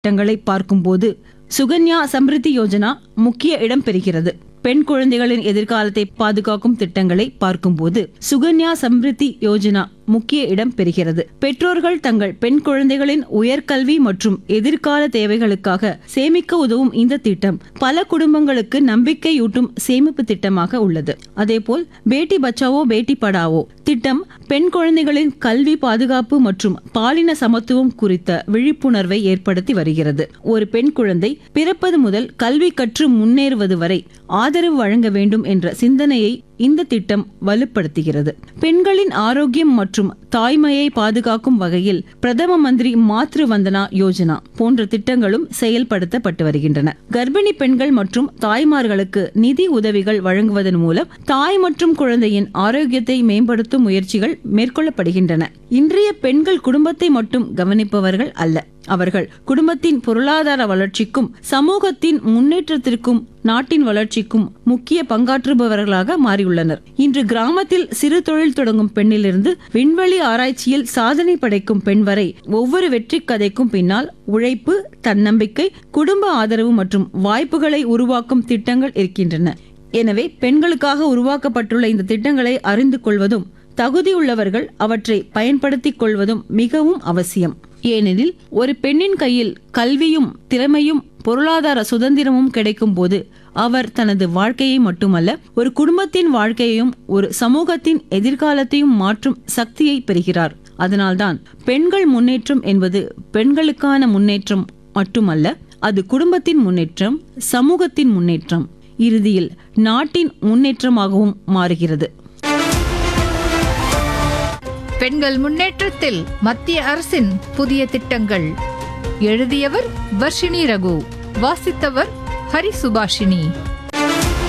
திட்டங்களை பார்க்கும்போது சுகன்யா சம்ரித்தி யோஜனா முக்கிய இடம் பெறுகிறது பெண் குழந்தைகளின் எதிர்காலத்தை பாதுகாக்கும் திட்டங்களை பார்க்கும்போது சுகன்யா சம்ரித்தி யோஜனா முக்கிய இடம் பெறுகிறது பெற்றோர்கள் தங்கள் பெண் குழந்தைகளின் உயர்கல்வி மற்றும் எதிர்கால தேவைகளுக்காக சேமிக்க உதவும் இந்த திட்டம் பல குடும்பங்களுக்கு நம்பிக்கையூட்டும் சேமிப்பு திட்டமாக உள்ளது அதேபோல் பேட்டி பச்சாவோ பேட்டி படாவோ திட்டம் பெண் குழந்தைகளின் கல்வி பாதுகாப்பு மற்றும் பாலின சமத்துவம் குறித்த விழிப்புணர்வை ஏற்படுத்தி வருகிறது ஒரு பெண் குழந்தை பிறப்பது முதல் கல்வி கற்று முன்னேறுவது வரை ஆதரவு வழங்க வேண்டும் என்ற சிந்தனையை இந்த திட்டம் வலுப்படுத்துகிறது பெண்களின் ஆரோக்கியம் மற்றும் தாய்மையை பாதுகாக்கும் வகையில் பிரதம மந்திரி மாத்ரு வந்தனா யோஜனா போன்ற திட்டங்களும் செயல்படுத்தப்பட்டு வருகின்றன கர்ப்பிணி பெண்கள் மற்றும் தாய்மார்களுக்கு நிதி உதவிகள் வழங்குவதன் மூலம் தாய் மற்றும் குழந்தையின் ஆரோக்கியத்தை மேம்படுத்தும் முயற்சிகள் மேற்கொள்ளப்படுகின்றன இன்றைய பெண்கள் குடும்பத்தை மட்டும் கவனிப்பவர்கள் அல்ல அவர்கள் குடும்பத்தின் பொருளாதார வளர்ச்சிக்கும் சமூகத்தின் முன்னேற்றத்திற்கும் நாட்டின் வளர்ச்சிக்கும் முக்கிய பங்காற்றுபவர்களாக மாறியுள்ளனர் இன்று கிராமத்தில் சிறு தொழில் தொடங்கும் பெண்ணிலிருந்து விண்வெளி ஆராய்ச்சியில் சாதனை படைக்கும் பெண் வரை ஒவ்வொரு வெற்றி கதைக்கும் பின்னால் உழைப்பு தன்னம்பிக்கை குடும்ப ஆதரவு மற்றும் வாய்ப்புகளை உருவாக்கும் திட்டங்கள் இருக்கின்றன எனவே பெண்களுக்காக உருவாக்கப்பட்டுள்ள இந்த திட்டங்களை அறிந்து கொள்வதும் தகுதியுள்ளவர்கள் அவற்றை பயன்படுத்திக் கொள்வதும் மிகவும் அவசியம் ஏனெனில் ஒரு பெண்ணின் கையில் கல்வியும் திறமையும் பொருளாதார சுதந்திரமும் கிடைக்கும் போது அவர் தனது வாழ்க்கையை மட்டுமல்ல ஒரு குடும்பத்தின் வாழ்க்கையையும் ஒரு சமூகத்தின் எதிர்காலத்தையும் மாற்றும் சக்தியை பெறுகிறார் அதனால்தான் பெண்கள் முன்னேற்றம் என்பது பெண்களுக்கான முன்னேற்றம் மட்டுமல்ல அது குடும்பத்தின் முன்னேற்றம் சமூகத்தின் முன்னேற்றம் இறுதியில் நாட்டின் முன்னேற்றமாகவும் மாறுகிறது பெண்கள் முன்னேற்றத்தில் மத்திய அரசின் புதிய திட்டங்கள் எழுதியவர் வர்ஷினி ரகு வாசித்தவர் ஹரி சுபாஷினி